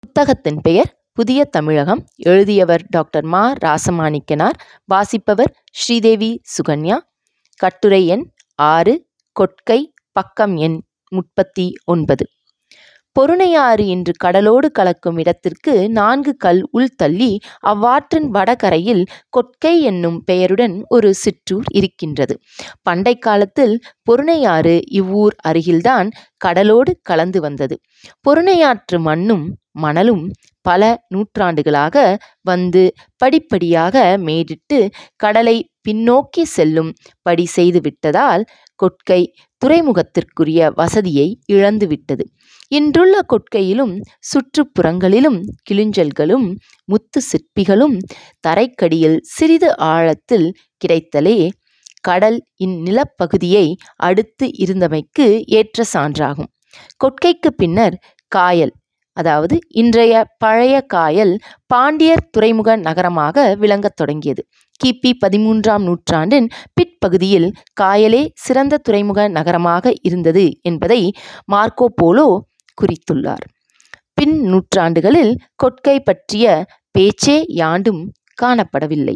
புத்தகத்தின் பெயர் புதிய தமிழகம் எழுதியவர் டாக்டர் மா ராசமாணிக்கனார் வாசிப்பவர் ஸ்ரீதேவி சுகன்யா கட்டுரை எண் ஆறு கொட்கை பக்கம் எண் முப்பத்தி ஒன்பது பொருணையாறு இன்று கடலோடு கலக்கும் இடத்திற்கு நான்கு கல் உள்தள்ளி அவ்வாற்றின் வடகரையில் கொட்கை என்னும் பெயருடன் ஒரு சிற்றூர் இருக்கின்றது பண்டை காலத்தில் பொருணையாறு இவ்வூர் அருகில்தான் கடலோடு கலந்து வந்தது பொருணையாற்று மண்ணும் மணலும் பல நூற்றாண்டுகளாக வந்து படிப்படியாக மேடிட்டு கடலை பின்னோக்கி செல்லும் படி செய்து விட்டதால் கொட்கை துறைமுகத்திற்குரிய வசதியை இழந்துவிட்டது இன்றுள்ள கொட்கையிலும் சுற்றுப்புறங்களிலும் கிளிஞ்சல்களும் முத்து சிற்பிகளும் தரைக்கடியில் சிறிது ஆழத்தில் கிடைத்தலே கடல் இந்நிலப்பகுதியை அடுத்து இருந்தமைக்கு ஏற்ற சான்றாகும் கொட்கைக்கு பின்னர் காயல் அதாவது இன்றைய பழைய காயல் பாண்டியர் துறைமுக நகரமாக விளங்கத் தொடங்கியது கிபி பதிமூன்றாம் நூற்றாண்டின் பிற்பகுதியில் காயலே சிறந்த துறைமுக நகரமாக இருந்தது என்பதை மார்க்கோ போலோ குறித்துள்ளார் பின் நூற்றாண்டுகளில் கொட்கை பற்றிய பேச்சே யாண்டும் காணப்படவில்லை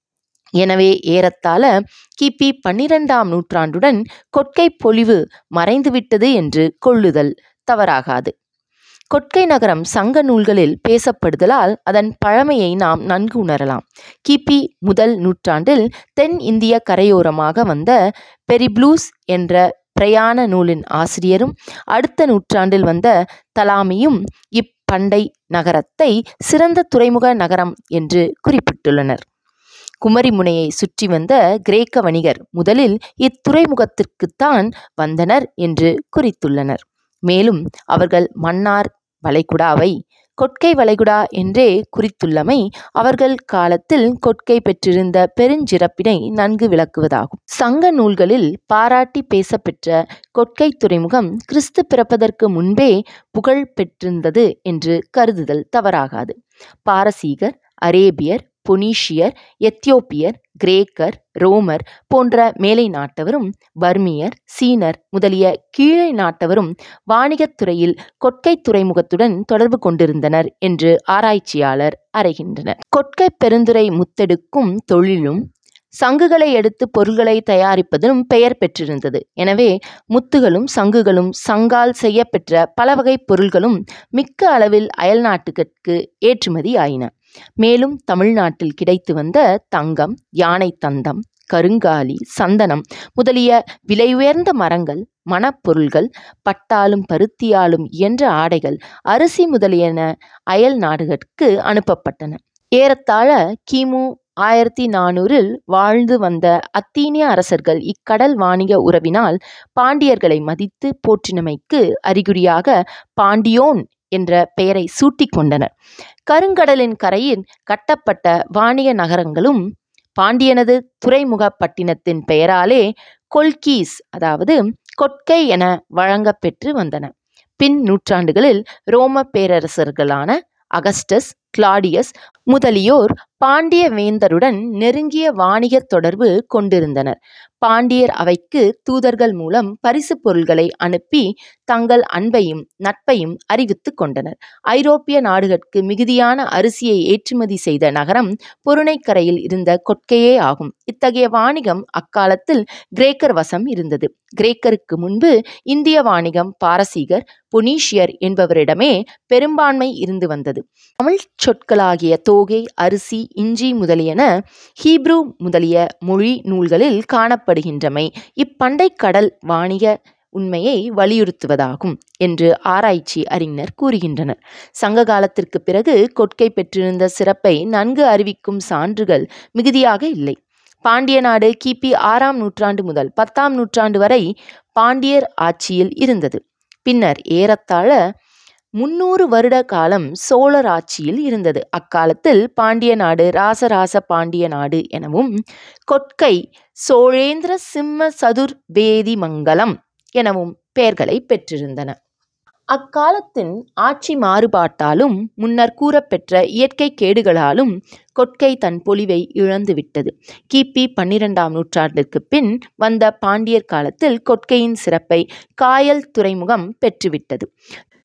எனவே ஏறத்தாழ கிபி பன்னிரெண்டாம் நூற்றாண்டுடன் கொட்கை பொலிவு மறைந்துவிட்டது என்று கொள்ளுதல் தவறாகாது கொட்கை நகரம் சங்க நூல்களில் பேசப்படுதலால் அதன் பழமையை நாம் நன்கு உணரலாம் கிபி முதல் நூற்றாண்டில் தென் இந்திய கரையோரமாக வந்த பெரிப்ளூஸ் என்ற பிரயாண நூலின் ஆசிரியரும் அடுத்த நூற்றாண்டில் வந்த தலாமியும் இப்பண்டை நகரத்தை சிறந்த துறைமுக நகரம் என்று குறிப்பிட்டுள்ளனர் குமரிமுனையை சுற்றி வந்த கிரேக்க வணிகர் முதலில் இத்துறைமுகத்திற்குத்தான் வந்தனர் என்று குறித்துள்ளனர் மேலும் அவர்கள் மன்னார் வளைகுடாவை கொட்கை வளைகுடா என்றே குறித்துள்ளமை அவர்கள் காலத்தில் கொட்கை பெற்றிருந்த பெருஞ்சிறப்பினை நன்கு விளக்குவதாகும் சங்க நூல்களில் பாராட்டி பேசப்பெற்ற கொட்கை துறைமுகம் கிறிஸ்து பிறப்பதற்கு முன்பே புகழ் பெற்றிருந்தது என்று கருதுதல் தவறாகாது பாரசீகர் அரேபியர் பொனீஷியர் எத்தியோப்பியர் கிரேக்கர் ரோமர் போன்ற மேலை நாட்டவரும் பர்மியர் சீனர் முதலிய கீழை நாட்டவரும் வாணிகத் துறையில் கொட்கை துறைமுகத்துடன் தொடர்பு கொண்டிருந்தனர் என்று ஆராய்ச்சியாளர் அறைகின்றனர் கொட்கை பெருந்துறை முத்தெடுக்கும் தொழிலும் சங்குகளை எடுத்து பொருள்களை தயாரிப்பதிலும் பெயர் பெற்றிருந்தது எனவே முத்துகளும் சங்குகளும் சங்கால் செய்யப்பெற்ற பல வகை பொருள்களும் மிக்க அளவில் அயல் நாட்டுக்கு ஏற்றுமதி ஆயின மேலும் தமிழ்நாட்டில் கிடைத்து வந்த தங்கம் யானை தந்தம் கருங்காலி சந்தனம் முதலிய விலை உயர்ந்த மரங்கள் மணப்பொருள்கள் பட்டாலும் பருத்தியாலும் இயன்ற ஆடைகள் அரிசி முதலியன அயல் நாடுகளுக்கு அனுப்பப்பட்டன ஏறத்தாழ கிமு ஆயிரத்தி நானூறில் வாழ்ந்து வந்த அத்தீனிய அரசர்கள் இக்கடல் வாணிக உறவினால் பாண்டியர்களை மதித்து போற்றினமைக்கு அறிகுறியாக பாண்டியோன் என்ற பெயரை சூட்டிக் கொண்டனர் கருங்கடலின் கரையில் கட்டப்பட்ட வாணிக நகரங்களும் பாண்டியனது துறைமுகப்பட்டினத்தின் பெயராலே கொல்கீஸ் அதாவது கொட்கை என வழங்கப்பெற்று வந்தன பின் நூற்றாண்டுகளில் ரோம பேரரசர்களான அகஸ்டஸ் கிளாடியஸ் முதலியோர் பாண்டிய வேந்தருடன் நெருங்கிய வாணிகத் தொடர்பு கொண்டிருந்தனர் பாண்டியர் அவைக்கு தூதர்கள் மூலம் பரிசு பொருள்களை அனுப்பி தங்கள் அன்பையும் நட்பையும் அறிவித்து கொண்டனர் ஐரோப்பிய நாடுகளுக்கு மிகுதியான அரிசியை ஏற்றுமதி செய்த நகரம் பொருணைக்கரையில் இருந்த கொட்கையே ஆகும் இத்தகைய வாணிகம் அக்காலத்தில் கிரேக்கர் வசம் இருந்தது கிரேக்கருக்கு முன்பு இந்திய வாணிகம் பாரசீகர் பொனீஷியர் என்பவரிடமே பெரும்பான்மை இருந்து வந்தது தமிழ் சொற்களாகிய தோகை அரிசி இஞ்சி முதலியன ஹீப்ரு முதலிய மொழி நூல்களில் காணப்படுகின்றமை இப்பண்டை கடல் வாணிக உண்மையை வலியுறுத்துவதாகும் என்று ஆராய்ச்சி அறிஞர் கூறுகின்றனர் சங்க காலத்திற்கு பிறகு கொட்கை பெற்றிருந்த சிறப்பை நன்கு அறிவிக்கும் சான்றுகள் மிகுதியாக இல்லை பாண்டிய நாடு கிபி ஆறாம் நூற்றாண்டு முதல் பத்தாம் நூற்றாண்டு வரை பாண்டியர் ஆட்சியில் இருந்தது பின்னர் ஏறத்தாழ முன்னூறு வருட காலம் சோழர் ஆட்சியில் இருந்தது அக்காலத்தில் பாண்டிய நாடு ராசராச பாண்டிய நாடு எனவும் கொட்கை சோழேந்திர சிம்ம சதுர் வேதி மங்கலம் எனவும் பெயர்களை பெற்றிருந்தன அக்காலத்தின் ஆட்சி மாறுபாட்டாலும் முன்னர் கூறப்பெற்ற இயற்கை கேடுகளாலும் கொட்கை தன் பொலிவை இழந்துவிட்டது கிபி பன்னிரெண்டாம் நூற்றாண்டிற்கு பின் வந்த பாண்டியர் காலத்தில் கொட்கையின் சிறப்பை காயல் துறைமுகம் பெற்றுவிட்டது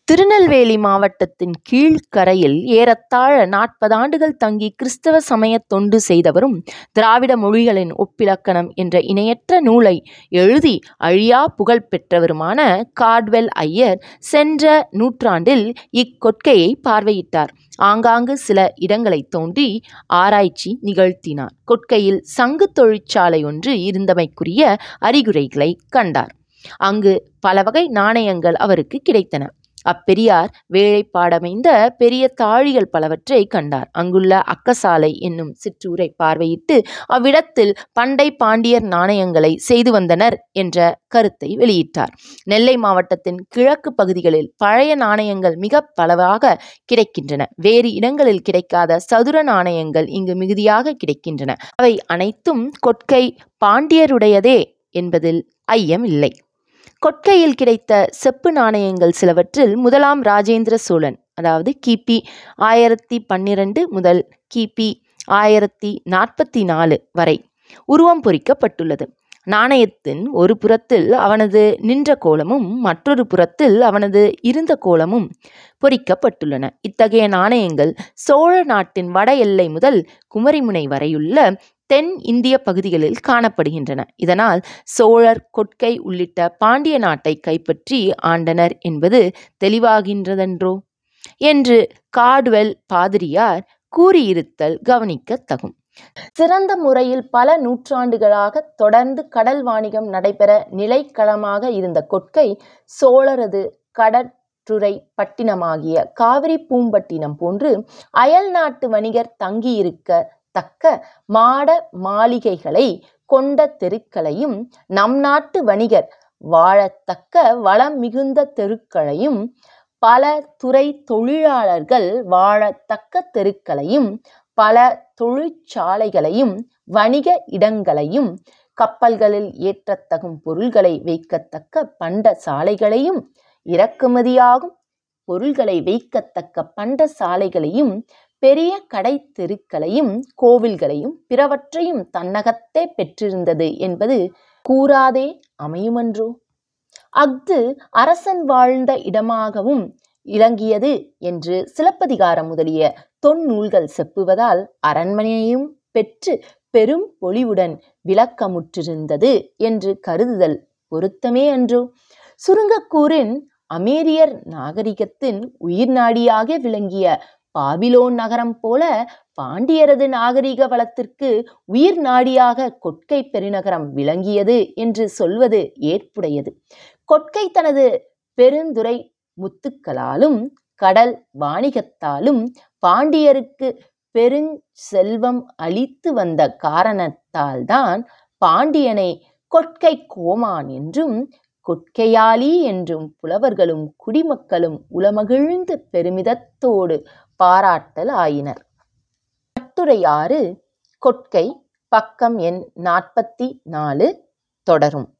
திருநெல்வேலி மாவட்டத்தின் கீழ்க்கரையில் ஏறத்தாழ நாற்பதாண்டுகள் தங்கி கிறிஸ்தவ சமயத் தொண்டு செய்தவரும் திராவிட மொழிகளின் ஒப்பிலக்கணம் என்ற இணையற்ற நூலை எழுதி அழியா புகழ் பெற்றவருமான காட்வெல் ஐயர் சென்ற நூற்றாண்டில் இக்கொற்கையை பார்வையிட்டார் ஆங்காங்கு சில இடங்களைத் தோண்டி ஆராய்ச்சி நிகழ்த்தினார் கொற்கையில் சங்கு தொழிற்சாலை ஒன்று இருந்தமைக்குரிய அறிகுறிகளைக் கண்டார் அங்கு பலவகை நாணயங்கள் அவருக்கு கிடைத்தன அப்பெரியார் வேலைப்பாடமைந்த பெரிய தாழிகள் பலவற்றை கண்டார் அங்குள்ள அக்கசாலை என்னும் சிற்றூரை பார்வையிட்டு அவ்விடத்தில் பண்டை பாண்டியர் நாணயங்களை செய்து வந்தனர் என்ற கருத்தை வெளியிட்டார் நெல்லை மாவட்டத்தின் கிழக்கு பகுதிகளில் பழைய நாணயங்கள் மிக பலவாக கிடைக்கின்றன வேறு இடங்களில் கிடைக்காத சதுர நாணயங்கள் இங்கு மிகுதியாக கிடைக்கின்றன அவை அனைத்தும் கொற்கை பாண்டியருடையதே என்பதில் ஐயம் இல்லை கொற்கையில் கிடைத்த செப்பு நாணயங்கள் சிலவற்றில் முதலாம் ராஜேந்திர சோழன் அதாவது கிபி ஆயிரத்தி பன்னிரண்டு முதல் கிபி ஆயிரத்தி நாற்பத்தி நாலு வரை உருவம் பொறிக்கப்பட்டுள்ளது நாணயத்தின் ஒரு புறத்தில் அவனது நின்ற கோலமும் மற்றொரு புறத்தில் அவனது இருந்த கோலமும் பொறிக்கப்பட்டுள்ளன இத்தகைய நாணயங்கள் சோழ நாட்டின் வட எல்லை முதல் குமரிமுனை வரையுள்ள தென் இந்திய பகுதிகளில் காணப்படுகின்றன இதனால் சோழர் கொற்கை உள்ளிட்ட பாண்டிய நாட்டை கைப்பற்றி ஆண்டனர் என்பது தெளிவாகின்றதென்றோ என்று காட்வெல் பாதிரியார் கூறியிருத்தல் கவனிக்கத்தகும் சிறந்த முறையில் பல நூற்றாண்டுகளாக தொடர்ந்து கடல் வாணிகம் நடைபெற நிலைக்களமாக இருந்த கொற்கை சோழரது கடற்றுறை பட்டினமாகிய காவிரி பூம்பட்டினம் போன்று அயல் நாட்டு வணிகர் தங்கியிருக்க தக்க மாட மாளிகைகளை கொண்ட தெருக்களையும் நம் நாட்டு வணிகர் வாழத்தக்க வளம் மிகுந்த தெருக்களையும் பல துறை தொழிலாளர்கள் வாழத்தக்க தெருக்களையும் பல தொழிற்சாலைகளையும் வணிக இடங்களையும் கப்பல்களில் ஏற்றத்தகும் பொருள்களை வைக்கத்தக்க பண்ட சாலைகளையும் இறக்குமதியாகும் பொருள்களை வைக்கத்தக்க பண்ட சாலைகளையும் பெரிய கடை தெருக்களையும் கோவில்களையும் பிறவற்றையும் தன்னகத்தே பெற்றிருந்தது என்பது கூறாதே அமையுமன்றோ அஃது அரசன் வாழ்ந்த இடமாகவும் இலங்கியது என்று சிலப்பதிகாரம் முதலிய தொன்னூல்கள் செப்புவதால் அரண்மனையையும் பெற்று பெரும் பொலிவுடன் விளக்கமுற்றிருந்தது என்று கருதுதல் பொருத்தமே அன்றோ சுருங்கக்கூறின் அமேரியர் நாகரிகத்தின் உயிர் நாடியாக விளங்கிய பாபிலோன் நகரம் போல பாண்டியரது நாகரிக வளத்திற்கு உயிர் நாடியாக கொற்கை பெருநகரம் விளங்கியது என்று சொல்வது ஏற்புடையது கொற்கை தனது பெருந்துறை முத்துக்களாலும் கடல் வாணிகத்தாலும் பாண்டியருக்கு பெருஞ்செல்வம் அளித்து வந்த காரணத்தால்தான் பாண்டியனை கொற்கை கோமான் என்றும் கொற்கையாளி என்றும் புலவர்களும் குடிமக்களும் உளமகிழ்ந்து பெருமிதத்தோடு பாராட்டல் ஆயினர் கட்டுரை ஆறு கொற்கை பக்கம் எண் நாற்பத்தி நாலு தொடரும்